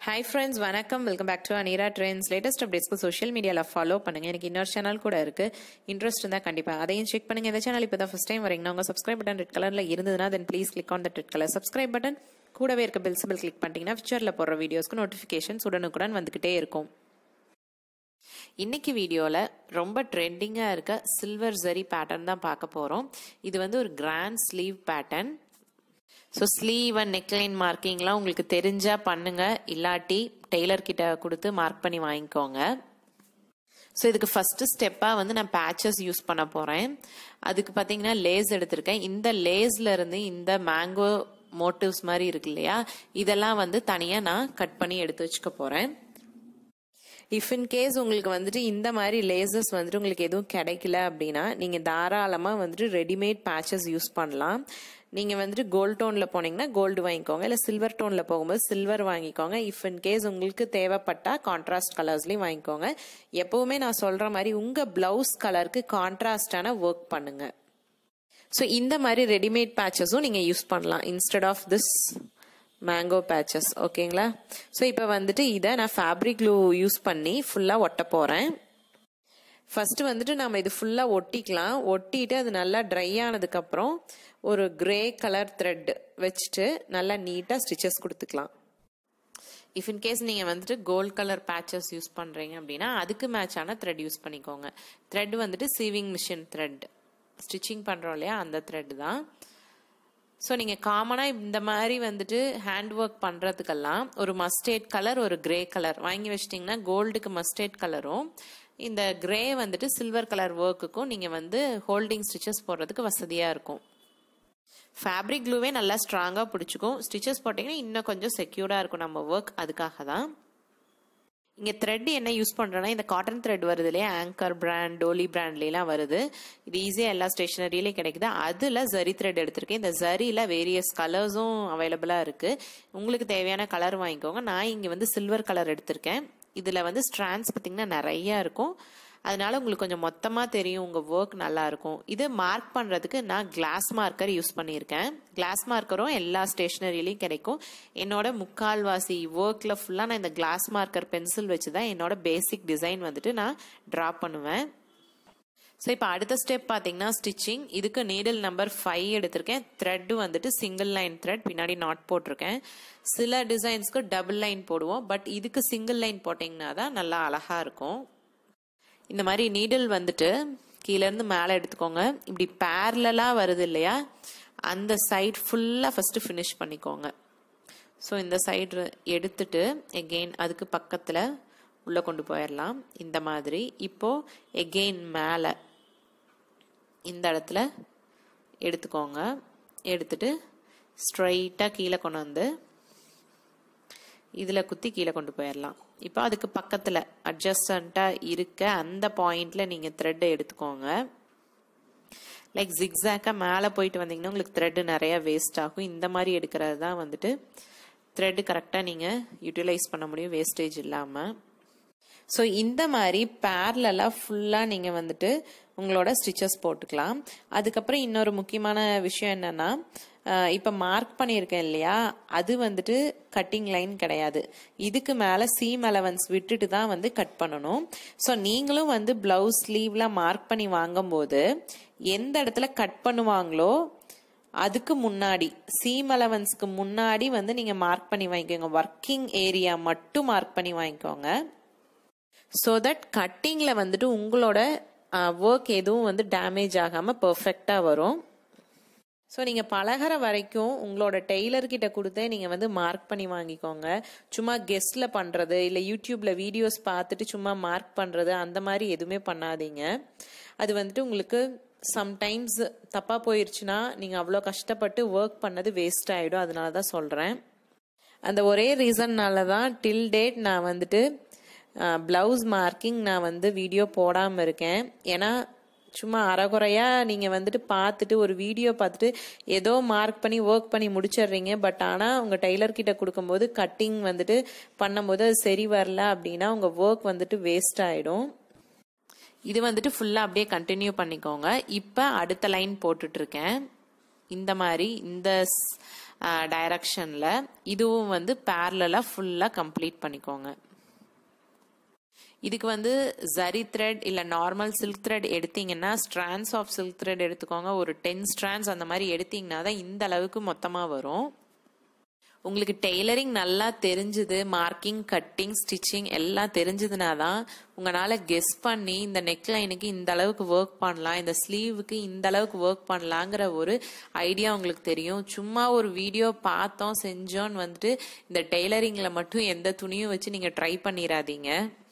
hi friends வணக்கம் welcome back to Aneera trends latest அப்டேட்ஸ்க்கு social மீடியாவில் ஃபாலோ பண்ணுங்க எனக்கு இன்னொரு சேனல் கூட இருக்கு இன்ட்ரெஸ்ட் இருந்தால் கண்டிப்பாக அதையும் செக் பண்ணுங்க இந்த சேனல் இப்போ தான் ஃபஸ்ட் டைம் வரீங்கன்னா உங்கள் சப்ஸ்கிரைப் பட்டன் ரெட் கலரில் இருந்ததுன்னா then please click on that red colour subscribe button கூடவே இருக்க பெல் சிபிள் கிளிக் பண்ணிட்டீங்கன்னா ஃபியூச்சரில் போடுற வீடியோஸ்க்கு நோட்டிஃபிகேஷன்ஸ் உடனுக்குடன் வந்துக்கிட்டே இருக்கும் இன்னைக்கு வீடியோவில் ரொம்ப ட்ரெண்டிங்காக இருக்க சில்வர் ஜரி பேட்டர்ன் தான் பார்க்க போகிறோம் இது வந்து ஒரு grand sleeve pattern so sleeve and neckline மார்க்கிங்லாம் உங்களுக்கு தெரிஞ்சா பண்ணுங்க இல்லாட்டி டெய்லர் கிட்ட கொடுத்து மார்க் பண்ணி வாங்கிக்கோங்க ஸோ இதுக்கு ஃபர்ஸ்ட் ஸ்டெப்பாக வந்து நான் பேச்சஸ் யூஸ் பண்ண போகிறேன் அதுக்கு பார்த்தீங்கன்னா லேஸ் எடுத்திருக்கேன் இந்த லேஸ்ல இருந்து இந்த மேங்கோ மோட்டிவ்ஸ் மாதிரி இருக்கு இல்லையா இதெல்லாம் வந்து தனியாக நான் கட் பண்ணி எடுத்து வச்சுக்க போகிறேன் இஃப் இன் கேஸ் உங்களுக்கு வந்துட்டு இந்த மாதிரி லேசஸ் வந்துட்டு உங்களுக்கு எதுவும் கிடைக்கல அப்படின்னா நீங்கள் தாராளமாக வந்துட்டு ரெடிமேட் பேச்சஸ் யூஸ் பண்ணலாம் நீங்கள் வந்துட்டு கோல்ட் டோனில் போனீங்கன்னா கோல்டு வாங்கிக்கோங்க இல்லை சில்வர் டோனில் போகும்போது சில்வர் வாங்கிக்கோங்க இஃப் இன் கேஸ் உங்களுக்கு தேவைப்பட்டால் கான்ட்ராஸ்ட் கலர்ஸ்லையும் வாங்கிக்கோங்க எப்போவுமே நான் சொல்கிற மாதிரி உங்கள் ப்ளவுஸ் கலருக்கு கான்ட்ராஸ்டான ஒர்க் பண்ணுங்கள் ஸோ இந்த மாதிரி ரெடிமேட் பேச்சஸும் நீங்கள் யூஸ் பண்ணலாம் instead of this mango patches ஓகேங்களா ஸோ இப்போ வந்துட்டு இதை நான் ஃபேப்ரிக் க்ளூ யூஸ் பண்ணி ஃபுல்லாக ஒட்ட போகிறேன் ஃபர்ஸ்ட் வந்துட்டு நம்ம இது ஃபுல்லாக ஒட்டிக்கலாம் ஒட்டிட்டு அது நல்லா ட்ரை ஆனதுக்கப்புறம் ஒரு கிரே கலர் த்ரெட் வச்சுட்டு நல்லா நீட்டாக ஸ்டிச்சஸ் கொடுத்துக்கலாம் இஃப் இன் கேஸ் நீங்கள் வந்துட்டு கோல்ட் கலர் பேச்சஸ் யூஸ் பண்ணுறீங்க அப்படின்னா அதுக்கு மேட்சான த்ரெட் யூஸ் பண்ணிக்கோங்க த்ரெட் வந்துட்டு சீவிங் மிஷின் த்ரெட் ஸ்டிச்சிங் பண்ணுறோம் இல்லையா அந்த த்ரெட் தான் ஸோ நீங்கள் காமனாக இந்த மாதிரி வந்துட்டு ஹேண்ட் ஒர்க் பண்ணுறதுக்கெல்லாம் ஒரு மஸ்டேட் கலர் ஒரு கிரே கலர் வாங்கி வச்சிட்டிங்கன்னா கோல்டுக்கு மஸ்டேட் கலரும் இந்த கிரே வந்துட்டு சில்வர் கலர் ஒர்க்குக்கும் நீங்கள் வந்து ஹோல்டிங் ஸ்டிச்சஸ் போடுறதுக்கு வசதியாக இருக்கும் ஃபேப்ரிக் க்ளூவே நல்லா ஸ்ட்ராங்காக பிடிச்சிக்கும் ஸ்டிச்சஸ் போட்டிங்கன்னா இன்னும் கொஞ்சம் செக்யூர்டாக இருக்கும் நம்ம ஒர்க் அதுக்காக தான் இங்கே த்ரெட் என்ன யூஸ் பண்ணுறோன்னா இந்த காட்டன் த்ரெட் வருது இல்லையா ஆங்கர் பிராண்ட் டோலி பிராண்ட்லாம் வருது இது ஈஸியாக எல்லா ஸ்டேஷனரியிலையும் கிடைக்குது அதில் ஜரி த்ரெட் எடுத்திருக்கேன் இந்த ஜரியில் வேரியஸ் கலர்ஸும் அவைலபிளாக இருக்குது உங்களுக்கு தேவையான கலர் வாங்கிக்கோங்க நான் இங்கே வந்து சில்வர் கலர் எடுத்திருக்கேன் இதில் வந்து ஸ்ட்ராண்ட்ஸ் பார்த்திங்கன்னா நிறையா இருக்கும் அதனால உங்களுக்கு கொஞ்சம் மொத்தமாக தெரியும் உங்கள் ஒர்க் நல்லா இருக்கும் இது மார்க் பண்ணுறதுக்கு நான் கிளாஸ் மார்க்கர் யூஸ் பண்ணியிருக்கேன் கிளாஸ் மார்க்கரும் எல்லா ஸ்டேஷ்னரிலையும் கிடைக்கும் என்னோட முக்கால்வாசி ஒர்க்கில் ஃபுல்லாக நான் இந்த கிளாஸ் மார்க்கர் பென்சில் வச்சு தான் என்னோட பேசிக் டிசைன் வந்துட்டு நான் ட்ரா பண்ணுவேன் ஸோ இப்போ அடுத்த ஸ்டெப் பார்த்தீங்கன்னா ஸ்டிச்சிங் இதுக்கு நீடில் நம்பர் ஃபைவ் எடுத்திருக்கேன் த்ரெட்டு வந்துட்டு சிங்கிள் லைன் த்ரெட் பின்னாடி நாட் போட்டிருக்கேன் சில டிசைன்ஸ்க்கு டபுள் லைன் போடுவோம் பட் இதுக்கு சிங்கிள் லைன் போட்டிங்கன்னா தான் நல்லா அழகாக இருக்கும் இந்த மாதிரி நீடில் வந்துட்டு கீழேருந்து மேலே எடுத்துக்கோங்க இப்படி பேரலாக வருது இல்லையா அந்த சைட் ஃபுல்லாக ஃபஸ்ட்டு ஃபினிஷ் பண்ணிக்கோங்க ஸோ இந்த சைடு எடுத்துட்டு எகெயின் அதுக்கு பக்கத்தில் உள்ளே கொண்டு போயிடலாம் இந்த மாதிரி இப்போது எகெயின் மேலே இந்த இடத்துல எடுத்துக்கோங்க எடுத்துட்டு ஸ்ட்ரைட்டாக கீழே கொண்டு வந்து இதில் குத்தி கீழே கொண்டு போயிடலாம் இப்போ அதுக்கு பக்கத்தில் அட்ஜஸ்டண்ட்டாக இருக்க அந்த பாயிண்டில் நீங்கள் த்ரெட்டை எடுத்துக்கோங்க லைக் ஜிக்ஸாக்காக மேலே போயிட்டு வந்தீங்கன்னா உங்களுக்கு த்ரெட்டு நிறைய வேஸ்ட் ஆகும் இந்த மாதிரி எடுக்கிறது தான் வந்துட்டு த்ரெட்டு கரெக்டாக நீங்கள் யூட்டிலைஸ் பண்ண முடியும் வேஸ்டேஜ் இல்லாமல் ஸோ இந்த மாதிரி பேரலாக ஃபுல்லாக நீங்கள் வந்துட்டு உங்களோட ஸ்டிச்சஸ் போட்டுக்கலாம் அதுக்கப்புறம் இன்னொரு முக்கியமான விஷயம் என்னன்னா இப்போ மார்க் பண்ணியிருக்கேன் இல்லையா அது வந்துட்டு கட்டிங் லைன் கிடையாது இதுக்கு மேலே சீம் அலவன்ஸ் விட்டுட்டு தான் வந்து கட் பண்ணணும் ஸோ நீங்களும் வந்து பிளவுஸ் ஸ்லீவ்லாம் மார்க் பண்ணி வாங்கும்போது எந்த இடத்துல கட் பண்ணுவாங்களோ அதுக்கு முன்னாடி சீம் அலவன்ஸ்க்கு முன்னாடி வந்து நீங்கள் மார்க் பண்ணி வாங்கிக்கோங்க ஒர்க்கிங் ஏரியா மட்டும் மார்க் பண்ணி வாங்கிக்கோங்க ஸோ தட் கட்டிங்கில் வந்துட்டு உங்களோட ஒர்க் எதுவும் வந்து டேமேஜ் ஆகாமல் பர்ஃபெக்டாக வரும் ஸோ நீங்கள் பழகிற வரைக்கும் உங்களோட டெய்லர்கிட்ட கொடுத்தே நீங்கள் வந்து மார்க் பண்ணி வாங்கிக்கோங்க சும்மா கெஸ்டில் பண்ணுறது இல்லை யூடியூப்பில் வீடியோஸ் பார்த்துட்டு சும்மா மார்க் பண்ணுறது அந்த மாதிரி எதுவுமே பண்ணாதீங்க அது வந்துட்டு உங்களுக்கு சம்டைம்ஸ் தப்பாக போயிடுச்சுன்னா நீங்கள் அவ்வளோ கஷ்டப்பட்டு ஒர்க் பண்ணது வேஸ்ட் ஆகிடும் அதனால தான் சொல்கிறேன் அந்த ஒரே ரீசன்னால தான் டில் டேட் நான் வந்துட்டு ப்ளவுஸ் மார்க்கிங் நான் வந்து வீடியோ போடாமல் இருக்கேன் ஏன்னா சும்மா அறகுறையாக நீங்கள் வந்துட்டு பார்த்துட்டு ஒரு வீடியோ பார்த்துட்டு ஏதோ மார்க் பண்ணி ஒர்க் பண்ணி முடிச்சிடுறீங்க பட் ஆனால் உங்கள் டெய்லர் கிட்ட கொடுக்கும்போது கட்டிங் வந்துட்டு பண்ணும்போது அது சரி வரல அப்படின்னா உங்கள் ஒர்க் வந்துட்டு வேஸ்ட் ஆகிடும் இது வந்துட்டு ஃபுல்லாக அப்படியே கண்டினியூ பண்ணிக்கோங்க இப்போ அடுத்த லைன் போட்டுட்ருக்கேன் இந்த மாதிரி இந்த டைரக்ஷனில் இதுவும் வந்து பேரலாக ஃபுல்லாக கம்ப்ளீட் பண்ணிக்கோங்க இதுக்கு வந்து ஜரி த்ரெட் இல்லை நார்மல் சில்க் த்ரெட் எடுத்தீங்கன்னா ஸ்ட்ராண்ட்ஸ் ஆஃப் சில்க் த்ரெட் எடுத்துக்கோங்க ஒரு டென் ஸ்ட்ராண்ட்ஸ் அந்த மாதிரி எடுத்தீங்கன்னா தான் இந்த அளவுக்கு மொத்தமாக வரும் உங்களுக்கு டெய்லரிங் நல்லா தெரிஞ்சுது மார்க்கிங் கட்டிங் ஸ்டிச்சிங் எல்லாம் தெரிஞ்சதுனா தான் உங்களால் கெஸ் பண்ணி இந்த நெக் லைனுக்கு இந்த அளவுக்கு ஒர்க் பண்ணலாம் இந்த ஸ்லீவுக்கு இந்த அளவுக்கு ஒர்க் பண்ணலாங்கிற ஒரு ஐடியா உங்களுக்கு தெரியும் சும்மா ஒரு வீடியோ பார்த்தோம் செஞ்சோன்னு வந்துட்டு இந்த டெய்லரிங்கில் மட்டும் எந்த துணியும் வச்சு நீங்கள் ட்ரை பண்ணிடாதீங்க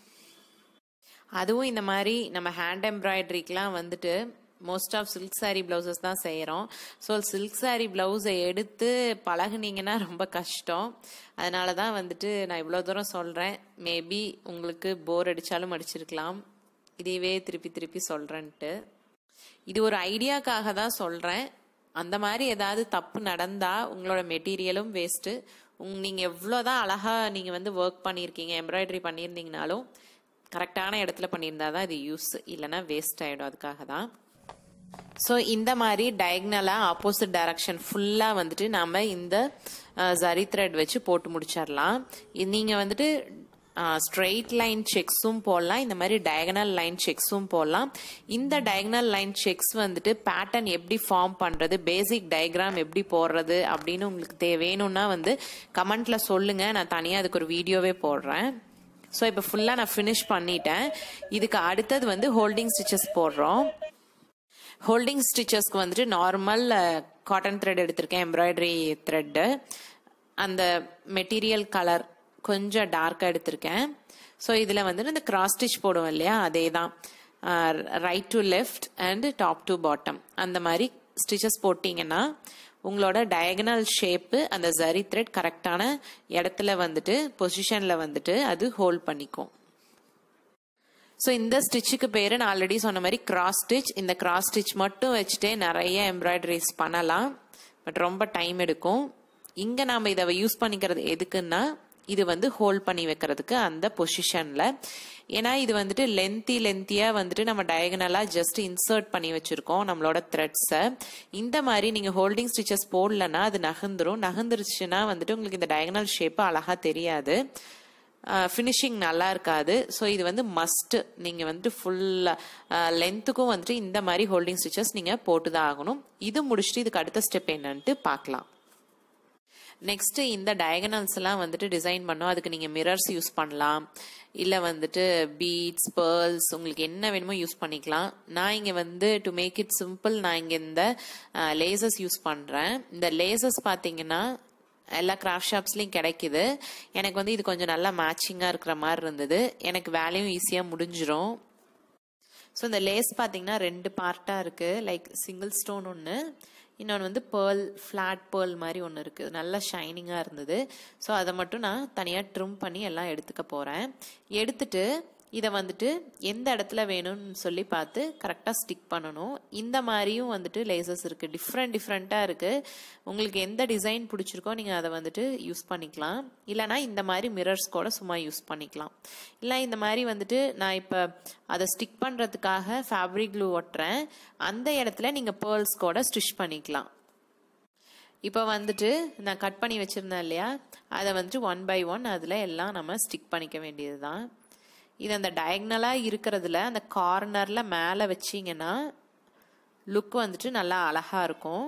அதுவும் இந்த மாதிரி நம்ம ஹேண்ட் எம்ப்ராய்டரிக்கெலாம் வந்துட்டு most of silk sari blouses தான் செய்கிறோம் ஸோ சில்க் சாரீ ப்ளவுஸை எடுத்து பழகுனீங்கன்னா ரொம்ப கஷ்டம் அதனால தான் வந்துட்டு நான் இவ்வளோ தூரம் சொல்கிறேன் மேபி உங்களுக்கு போர் அடித்தாலும் அடிச்சிருக்கலாம் இதையவே திருப்பி திருப்பி சொல்கிறேன்ட்டு இது ஒரு ஐடியாக்காக தான் சொல்கிறேன் அந்த மாதிரி ஏதாவது தப்பு நடந்தால் உங்களோட மெட்டீரியலும் வேஸ்ட்டு உங் நீங்கள் எவ்வளோதான் அழகாக நீங்கள் வந்து ஒர்க் பண்ணியிருக்கீங்க எம்ப்ராய்டரி பண்ணியிருந்தீங்கனாலும் கரெக்டான இடத்துல பண்ணியிருந்தா தான் இது யூஸ் இல்லைன்னா வேஸ்ட் ஆகிடும் அதுக்காக தான் ஸோ இந்த மாதிரி டயக்னலாக ஆப்போசிட் டைரக்ஷன் ஃபுல்லாக வந்துட்டு நாம் இந்த ஜரி த்ரெட் வச்சு போட்டு முடிச்சிடலாம் நீங்கள் வந்துட்டு ஸ்ட்ரெயிட் லைன் செக்ஸும் போடலாம் இந்த மாதிரி டயகனல் லைன் செக்ஸும் போடலாம் இந்த டயகனல் லைன் செக்ஸ் வந்துட்டு பேட்டர்ன் எப்படி ஃபார்ம் பண்ணுறது பேசிக் டயக்ராம் எப்படி போடுறது அப்படின்னு உங்களுக்கு தே வேணும்னா வந்து கமெண்ட்ல சொல்லுங்க நான் தனியாக அதுக்கு ஒரு வீடியோவே போடுறேன் ஸோ இப்போ ஃபுல்லாக நான் ஃபினிஷ் பண்ணிட்டேன் இதுக்கு அடுத்தது வந்து ஹோல்டிங் ஸ்டிச்சஸ் போடுறோம் ஹோல்டிங் ஸ்டிச்சஸ்க்கு வந்துட்டு நார்மல் காட்டன் த்ரெட் எடுத்திருக்கேன் எம்ப்ராய்டரி த்ரெட்டு அந்த மெட்டீரியல் கலர் கொஞ்சம் டார்க்காக எடுத்திருக்கேன் ஸோ இதில் வந்துட்டு இந்த கிராஸ் ஸ்டிச் போடுவோம் இல்லையா அதே தான் right to left and top to bottom அந்த மாதிரி ஸ்டிச்சஸ் போட்டிங்கன்னா உங்களோட டயகனல் ஷேப்பு அந்த ஜரி த்ரெட் கரெக்டான இடத்துல வந்துட்டு பொசிஷனில் வந்துட்டு அது ஹோல்ட் பண்ணிக்கும் ஸோ இந்த ஸ்டிச்சுக்கு பேர் நான் ஆல்ரெடி சொன்ன மாதிரி கிராஸ் ஸ்டிச் இந்த கிராஸ் ஸ்டிச் மட்டும் வச்சுட்டே நிறைய எம்ப்ராய்டரிஸ் பண்ணலாம் பட் ரொம்ப டைம் எடுக்கும் இங்கே நாம் இதை யூஸ் பண்ணிக்கிறது எதுக்குன்னா இது வந்து ஹோல்ட் பண்ணி வைக்கிறதுக்கு அந்த பொசிஷனில் ஏன்னா இது வந்துட்டு லென்த்தி லென்த்தியாக வந்துட்டு நம்ம டயகனலாக ஜஸ்ட் இன்சர்ட் பண்ணி வச்சுருக்கோம் நம்மளோட த்ரெட்ஸை இந்த மாதிரி நீங்கள் ஹோல்டிங் ஸ்டிச்சஸ் போடலன்னா அது நகர்ந்துரும் நகர்ந்துருச்சுன்னா வந்துட்டு உங்களுக்கு இந்த டயகனல் ஷேப்பு அழகாக தெரியாது ஃபினிஷிங் நல்லா இருக்காது ஸோ இது வந்து மஸ்ட் நீங்கள் வந்துட்டு ஃபுல்லாக லென்த்துக்கும் வந்துட்டு இந்த மாதிரி ஹோல்டிங் ஸ்டிச்சஸ் நீங்கள் போட்டு தான் ஆகணும் இது முடிச்சுட்டு இதுக்கு அடுத்த ஸ்டெப் என்னன்ட்டு பார்க்கலாம் நெக்ஸ்ட் இந்த டயகனல்ஸ் எல்லாம் வந்துட்டு டிசைன் பண்ணோம் அதுக்கு நீங்க மிரர்ஸ் யூஸ் பண்ணலாம் இல்ல வந்துட்டு பீட்ஸ் பேர்ல்ஸ் உங்களுக்கு என்ன வேணுமோ யூஸ் பண்ணிக்கலாம் நான் இங்க வந்து டு மேக் இட் சிம்பிள் நான் இங்க இந்த லேசஸ் யூஸ் பண்றேன் இந்த லேசஸ் பாத்தீங்கன்னா எல்லா கிராஃப்ட் ஷாப்ஸ்லையும் கிடைக்குது எனக்கு வந்து இது கொஞ்சம் நல்லா மேட்சிங்காக இருக்கிற மாதிரி இருந்தது எனக்கு வேலையும் ஈஸியாக முடிஞ்சிரும் ஸோ இந்த லேஸ் பார்த்தீங்கன்னா ரெண்டு பார்ட்டாக இருக்குது லைக் சிங்கிள் ஸ்டோன் ஒன்று இன்னொன்று வந்து பேர்ல் ஃப்ளாட் பேர்ல் மாதிரி ஒன்று இருக்குது நல்லா ஷைனிங்காக இருந்தது ஸோ அதை மட்டும் நான் தனியாக ட்ரிம் பண்ணி எல்லாம் எடுத்துக்க போகிறேன் எடுத்துட்டு இதை வந்துட்டு எந்த இடத்துல வேணும்னு சொல்லி பார்த்து கரெக்டாக ஸ்டிக் பண்ணணும் இந்த மாதிரியும் வந்துட்டு லேசஸ் இருக்குது டிஃப்ரெண்ட் டிஃப்ரெண்ட்டாக இருக்குது உங்களுக்கு எந்த டிசைன் பிடிச்சிருக்கோ நீங்கள் அதை வந்துட்டு யூஸ் பண்ணிக்கலாம் இல்லைனா இந்த மாதிரி மிரர்ஸ் கூட சும்மா யூஸ் பண்ணிக்கலாம் இல்லை இந்த மாதிரி வந்துட்டு நான் இப்போ அதை ஸ்டிக் பண்ணுறதுக்காக ஃபேப்ரிக் க்ளூ ஒட்டுறேன் அந்த இடத்துல நீங்கள் பேர்ல்ஸ் கூட ஸ்டிச் பண்ணிக்கலாம் இப்போ வந்துட்டு நான் கட் பண்ணி வச்சுருந்தேன் இல்லையா அதை வந்துட்டு ஒன் பை ஒன் அதில் எல்லாம் நம்ம ஸ்டிக் பண்ணிக்க வேண்டியது தான் இது அந்த டயக்னலாக இருக்கிறதுல அந்த கார்னரில் மேலே வச்சிங்கன்னா லுக் வந்துட்டு நல்லா அழகாக இருக்கும்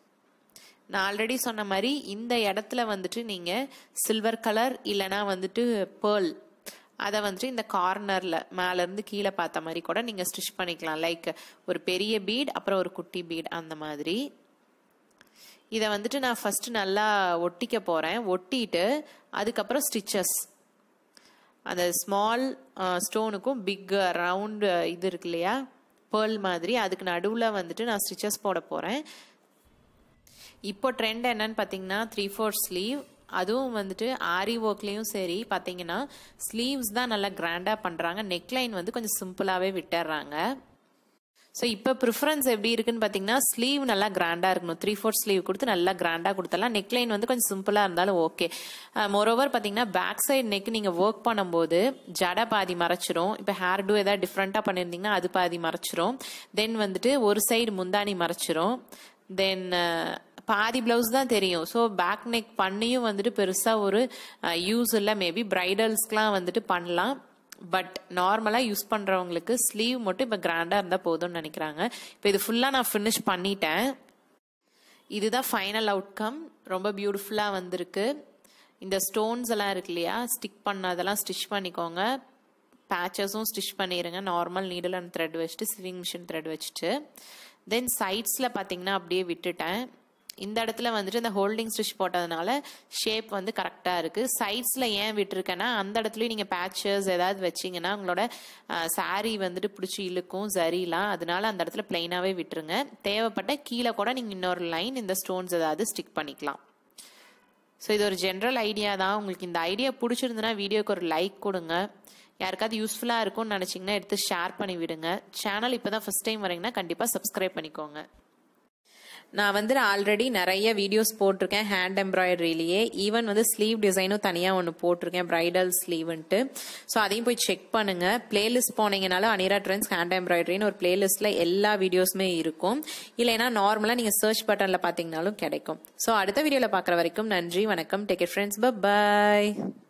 நான் ஆல்ரெடி சொன்ன மாதிரி இந்த இடத்துல வந்துட்டு நீங்கள் சில்வர் கலர் இல்லைனா வந்துட்டு பேர்ல் அதை வந்துட்டு இந்த கார்னரில் மேலேருந்து கீழே பார்த்த மாதிரி கூட நீங்கள் ஸ்டிச் பண்ணிக்கலாம் லைக் ஒரு பெரிய பீட் அப்புறம் ஒரு குட்டி பீட் அந்த மாதிரி இதை வந்துட்டு நான் ஃபஸ்ட்டு நல்லா ஒட்டிக்க போகிறேன் ஒட்டிட்டு அதுக்கப்புறம் ஸ்டிச்சஸ் அந்த ஸ்மால் ஸ்டோனுக்கும் பிக் ரவுண்டு இது இருக்கு இல்லையா பேர்ல் மாதிரி அதுக்கு நடுவில் வந்துட்டு நான் ஸ்டிச்சஸ் போட போகிறேன் இப்போ ட்ரெண்ட் என்னன்னு பார்த்தீங்கன்னா த்ரீ ஃபோர் ஸ்லீவ் அதுவும் வந்துட்டு ஆரி ஒர்க்லேயும் சரி பார்த்தீங்கன்னா ஸ்லீவ்ஸ் தான் நல்லா கிராண்டாக பண்ணுறாங்க நெக்லைன் வந்து கொஞ்சம் சிம்பிளாகவே விட்டுறாங்க ஸோ இப்போ ப்ரிஃபரன்ஸ் எப்படி இருக்குன்னு பார்த்தீங்கன்னா ஸ்லீவ் நல்லா கிராண்டாக இருக்கணும் த்ரீ ஃபோர் ஸ்லீவ் கொடுத்து நல்லா கிராண்டாக கொடுத்தலாம் நெக்லைன் வந்து கொஞ்சம் சிம்பிளாக இருந்தாலும் ஓகே மோரோவர் பார்த்தீங்கன்னா பேக் சைடு நெக் நீங்கள் ஒர்க் பண்ணும்போது ஜடை பாதி மறைச்சிரும் இப்போ ஹேர் டூ ஏதாவது டிஃப்ரெண்ட்டாக பண்ணியிருந்தீங்கன்னா அது பாதி மறைச்சிரும் தென் வந்துட்டு ஒரு சைடு முந்தானி மறைச்சிரும் தென் பாதி பிளவுஸ் தான் தெரியும் ஸோ பேக் நெக் பண்ணியும் வந்துட்டு பெருசாக ஒரு யூஸ் இல்லை மேபி பிரைடல்ஸ்க்குலாம் வந்துட்டு பண்ணலாம் பட் நார்மலாக யூஸ் பண்ணுறவங்களுக்கு ஸ்லீவ் மட்டும் இப்போ கிராண்டாக இருந்தால் போதும்னு நினைக்கிறாங்க இப்போ இது ஃபுல்லாக நான் ஃபினிஷ் பண்ணிட்டேன் இதுதான் ஃபைனல் அவுட்கம் ரொம்ப பியூட்டிஃபுல்லாக வந்திருக்கு இந்த ஸ்டோன்ஸ் எல்லாம் இருக்கு இல்லையா ஸ்டிக் பண்ணதெல்லாம் ஸ்டிச் பண்ணிக்கோங்க பேச்சஸும் ஸ்டிச் பண்ணிடுங்க நார்மல் நீடில் அண்ட் த்ரெட் வச்சுட்டு சிவிங் மிஷின் த்ரெட் வச்சுட்டு தென் சைட்ஸில் பார்த்தீங்கன்னா அப்படியே விட்டுட்டேன் இந்த இடத்துல வந்துட்டு இந்த ஹோல்டிங் ஸ்டிச் போட்டதுனால ஷேப் வந்து கரெக்டாக இருக்குது சைட்ஸில் ஏன் விட்டுருக்கேன்னா அந்த இடத்துலையும் நீங்கள் பேச்சஸ் ஏதாவது வச்சிங்கன்னா உங்களோட சாரீ வந்துட்டு பிடிச்சி இழுக்கும் சரிலாம் அதனால அந்த இடத்துல பிளைனாகவே விட்டுருங்க தேவைப்பட்ட கீழே கூட நீங்கள் இன்னொரு லைன் இந்த ஸ்டோன்ஸ் ஏதாவது ஸ்டிக் பண்ணிக்கலாம் ஸோ இது ஒரு ஜென்ரல் ஐடியா தான் உங்களுக்கு இந்த ஐடியா பிடிச்சிருந்துன்னா வீடியோக்கு ஒரு லைக் கொடுங்க யாருக்காவது யூஸ்ஃபுல்லாக இருக்கும்னு நினச்சிங்கன்னா எடுத்து ஷேர் பண்ணி விடுங்க சேனல் இப்போ தான் ஃபஸ்ட் டைம் வரீங்கன்னா கண்டிப்பாக சப்ஸ்கிரைப் பண்ணிக்கோங்க நான் வந்து ஆல்ரெடி நிறைய வீடியோஸ் போட்டிருக்கேன் ஹேண்ட் எம்ப்ராய்டரிலேயே ஈவன் வந்து ஸ்லீவ் டிசைனும் தனியாக ஒன்று போட்டிருக்கேன் பிரைடல் ஸ்லீவ்ன்ட்டு ஸோ அதையும் போய் செக் பண்ணுங்க பிளேலிஸ்ட் போனீங்கனாலும் அனிரா ட்ரெண்ட்ஸ் ஹேண்ட் எம்ப்ராய்டரின்னு ஒரு பிளேலிஸ்ட்டில் எல்லா வீடியோஸுமே இருக்கும் இல்லைன்னா நார்மலாக நீங்கள் சர்ச் பட்டனில் பார்த்தீங்கனாலும் கிடைக்கும் ஸோ அடுத்த வீடியோவில் பார்க்குற வரைக்கும் நன்றி வணக்கம் டேக் ஃப்ரெண்ட்ஸ் பாய்